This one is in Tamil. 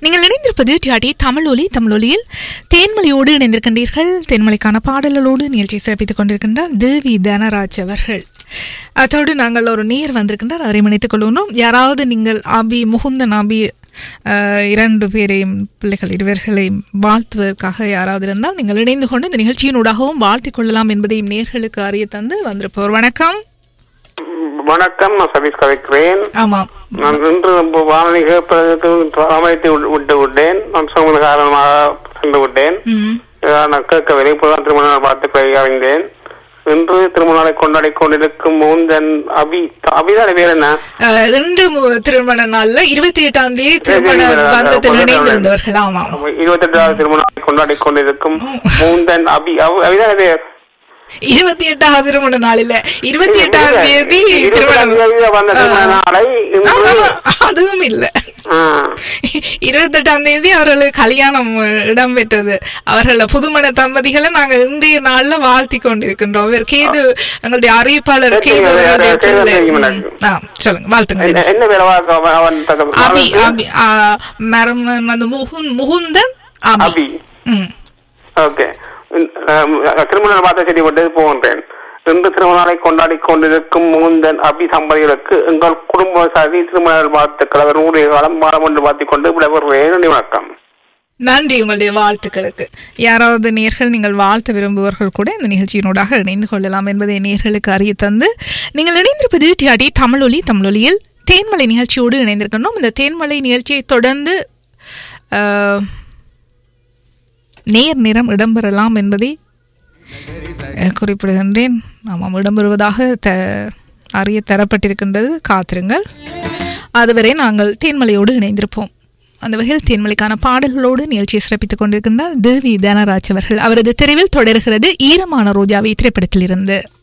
நீங்கள் இணைந்திருப்பது டிஆடி தமிழொலி தமிழொலியில் தேன்மொழியோடு இணைந்திருக்கின்றீர்கள் தேன்மொழிக்கான பாடல்களோடு நிகழ்ச்சி சிறப்பித்துக் கொண்டிருக்கின்றார் தேவி தனராஜ் அவர்கள் அதோடு நாங்கள் ஒரு நேர் வந்திருக்கின்றார் அவரை மன்னித்துக் கொள்ளணும் யாராவது நீங்கள் ஆபி முகுந்தன் ஆபி அஹ், இரண்டு பேரையும் பிள்ளைகள் இருவர்களையும் வாழ்த்துவதற்காக யாராவது இருந்தால் நீங்கள் இணைந்து கொண்டு இந்த நிகழ்ச்சியினூடாகவும் வாழ்த்திக் கொள்ளலாம் என்பதையும் நேர்களுக்கு அறிய தந்து வந்திருப்போர் வணக்கம் வணக்கம் நான் சதீஷ் கதைக்கிறேன் ஆமாம் நான் இன்று வானொலி கேட்பதற்கு அமைத்து விட்டு விட்டேன் நான் சமூக காரணமாக சென்று விட்டேன் ம் இதான் நான் கேட்கவில்லை இப்போதான் திருமண நாள் பார்த்து அறிந்தேன் இன்று திருமண நாளை கொண்டாடி கொண்டிருக்கும் மூந்தன் அபி அபிதான் பேர் என்ன அஹ், இன்று மு- திருமண நாள்ல இருபத்தி எட்டாம் தேதி திருமண பந்தத்தில் இணைந்திருந்தவர்கள் ஆமாம் இருபத்தி எட்டாவது திருமண நாளை கொண்டாடி கொண்டிருக்கும் மூந்தன் அபி அபி- அபிதான் பேர் இருபத்தி எட்டாவது திருமண நாளில இருபத்தி எட்டாம் தேதி இருபத்தி திருமணம் எட்டாம் தேதி வந்த திருமண நாளை ஆமா, இன்று ஆமா, அதுவும் இல்ல ஆ, இருபத்தெட்டாம் தேதி அவர்களுக்கு கல்யாணம் இடம்பெற்றது அவர்கள புதுமண தம்பதிகளை நாங்க இன்றைய நாள்ல வாழ்த்தி கொண்டிருக்கின்றோம் இவர் கேது எங்களுடைய அறிவிப்பாளர் கேது அவர்களுடைய கேது பிள்ளை. தெரியும் ம், எனக்கு. ஆ, சொல்லுங்க வாழ்த்துங்க என்ன- என்ன பேர் அவ- அவன் அவன் தக்க- அபி அபி ஆ, மரம் வந்து முகுந் முகுந்தன் அபி அபி ம் ஓகே திருமண பார்த்த செடி விட்டு போகின்றேன் இன்று திருமணத்தை கொண்டாடி கொண்டிருக்கும் முகுந்தன் அபி தம்பதிகளுக்கு எங்கள் குடும்ப சாதி திருமண வாழ்த்துக்கள் அவர் நூறு காலம் வாரம் என்று பார்த்துக் கொண்டு விடைபெறுகிறேன் நன்றி வணக்கம் நன்றி உங்களுடைய வாழ்த்துக்களுக்கு யாராவது நேர்கள் நீங்கள் வாழ்த்த விரும்புவர்கள் கூட இந்த நிகழ்ச்சியினூடாக இணைந்து கொள்ளலாம் என்பதை நேர்களுக்கு அறிய தந்து நீங்கள் இணைந்திருப்பது டிஆடி தமிழொலி தமிழொலியில் தேன்மலை நிகழ்ச்சியோடு இணைந்திருக்கணும் இந்த தேன்மலை நிகழ்ச்சியை தொடர்ந்து ஆஹ், நேர் நிறம் இடம்பெறலாம் என்பதை அஹ், குறிப்பிடுகின்றேன் ஆமாம் இடம்பெறுவதாக த அறிய தரப்பட்டிருக்கின்றது காத்திருங்கள் அதுவரை நாங்கள் தேன்மலையோடு இணைந்திருப்போம் அந்த வகையில் தேன்மலைக்கான பாடல்களோடு நிகழ்ச்சியை சிறப்பித்துக் கொண்டிருக்கின்றார் தேவி தனராஜ் அவர்கள் அவரது தெரிவில் தொடர்கிறது ஈரமான ரோஜாவை திரைப்படத்திலிருந்து